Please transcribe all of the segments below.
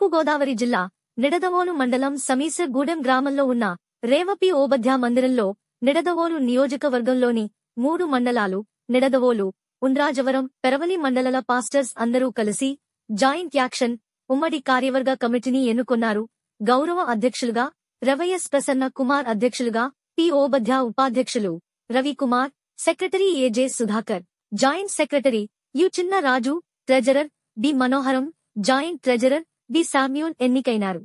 తూర్పుగోదావరి జిల్లా నిడదవోలు మండలం సమీసగూడెం గ్రామంలో ఉన్న రేవపి ఓబధ్యా మందిరంలో నిడదవోలు నియోజకవర్గంలోని మూడు మండలాలు నిడదవోలు ఉండ్రాజవరం పెరవలి మండలాల పాస్టర్స్ అందరూ కలిసి జాయింట్ యాక్షన్ ఉమ్మడి కార్యవర్గ కమిటీని ఎన్నుకొన్నారు గౌరవ అధ్యక్షులుగా రవైఎస్ ప్రసన్న కుమార్ అధ్యక్షులుగా పి ఓబధ్యా ఉపాధ్యక్షులు Ravikumar secretary AJ Sudhakar joint secretary U Chinna Raju treasurer B Manoharam joint treasurer B Samuel ఎన్నికైనారు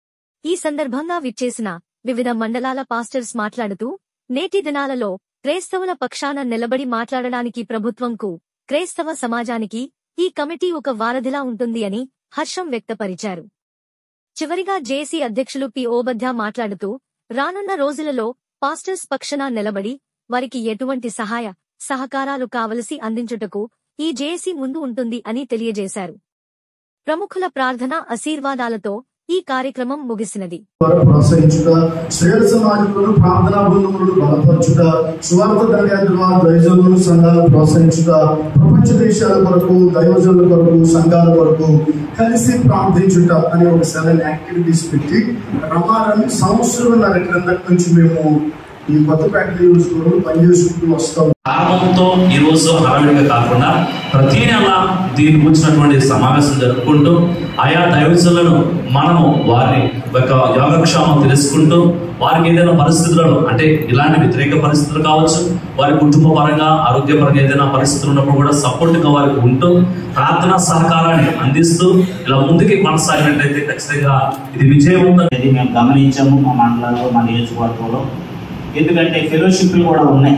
ఈ సందర్భంగా విచ్చేసిన వివిధ మండలాల పాస్టర్స్ మాట్లాడుతూ నేటి దినాలలో క్రైస్తవుల పక్షాన నిలబడి మాట్లాడడానికి ప్రభుత్వంకు క్రైస్తవ సమాజానికి ఈ కమిటీ ఒక వారధిలా ఉంటుంది అని హర్షం వ్యక్తపరిచారు చివరిగా జేసీ అధ్యక్షులు పి ఓబధ్యా మాట్లాడుతూ రానున్న రోజులలో పాస్టర్స్ పక్షాన నిలబడి వారికి ఎటువంటి సహాయ సహకారాలు కావలసి అందించుటకు ఈ జేఏసీ ముందు ఉంటుంది అని తెలియజేశారు ప్రముఖుల ప్రార్థన ఆశీర్వాదాలతో ఈ కార్యక్రమం ముగిసినది ద్వారా ప్రోత్సహించుట శ్రేయ సమాజంలో ప్రార్థనా బృందములను బలపరచుట స్వార్థ దర్యాద్వా దైవజనులను సంఘాలు ప్రోత్సహించుట ప్రపంచ దేశాల కొరకు దైవజనుల కొరకు సంఘాల కొరకు కలిసి ప్రార్థించుట అనే ఒక సెవెన్ యాక్టివిటీస్ పెట్టి రమారని సంవత్సరంన్నర క్రిందటి నుంచి మేము ఈ కొత్తపేట నియోజకవర్గంలో పనిచేసుకుంటూ వస్తాం ప్రారంభంతో ఈ రోజు హడావిడిగా కాకుండా ప్రతి నెల దీని గురించినటువంటి సమావేశం జరుపుకుంటూ ఆయా దైవజనులను మనము వారి యొక్క యోగక్షేమం తెలుసుకుంటూ వారికి ఏదైనా పరిస్థితులను అంటే ఇలాంటి వ్యతిరేక పరిస్థితులు కావచ్చు వారి కుటుంబ పరంగా ఆరోగ్యపరంగా ఏదైనా పరిస్థితులు ఉన్నప్పుడు కూడా సపోర్ట్ గా వారికి ఉంటూ ప్రార్థనా సహకారాన్ని అందిస్తూ ఇలా ముందుకి కొనసాగినట్లయితే ఖచ్చితంగా ఇది విజయవంతం అనేది మేము గమనించాము మా మండలంలో మా నియోజకవర్గంలో ఎందుకంటే ఫెలోషిప్లు కూడా ఉన్నాయి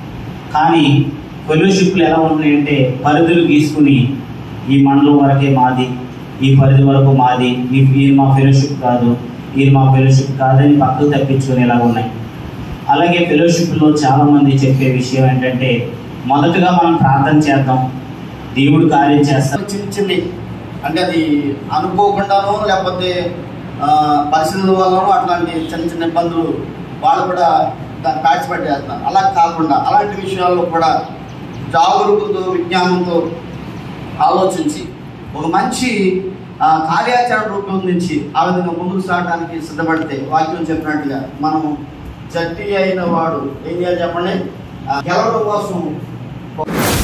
కానీ ఫెలోషిప్లు ఎలా ఉన్నాయంటే పరిధులు గీసుకుని ఈ మండలం వరకే మాది ఈ పరిధి వరకు మాది ఈ ఈ మా ఫెలోషిప్ కాదు ఈ మా ఫెలోషిప్ కాదని పక్కకు తప్పించుకునేలా ఉన్నాయి అలాగే ఫెలోషిప్లో చాలా మంది చెప్పే విషయం ఏంటంటే మొదటగా మనం ప్రార్థన చేద్దాం దేవుడు కార్యం చేస్తాం చిన్న చిన్ని అంటే అది అనుకోకుండానో లేకపోతే ఆ, పరిస్థితుల వల్లనో అట్లాంటి చిన్న చిన్న ఇబ్బందులు వాళ్ళు కూడా దాన్ని పార్టిసిపేట్ చేస్తున్నారు అలా కాకుండా అలాంటి విషయాల్లో కూడా జాగరూకతో విజ్ఞానంతో ఆలోచించి ఒక మంచి ఆ, కార్యాచరణ రూపొందించి ఆ విధంగా ముందుకు సాగడానికి సిద్ధపడితే వాక్యం చెప్పినట్టుగా మనం జట్టి అయిన వాడు ఏం చేయాలి చెప్పండి ఆ, గెలవడం కోసం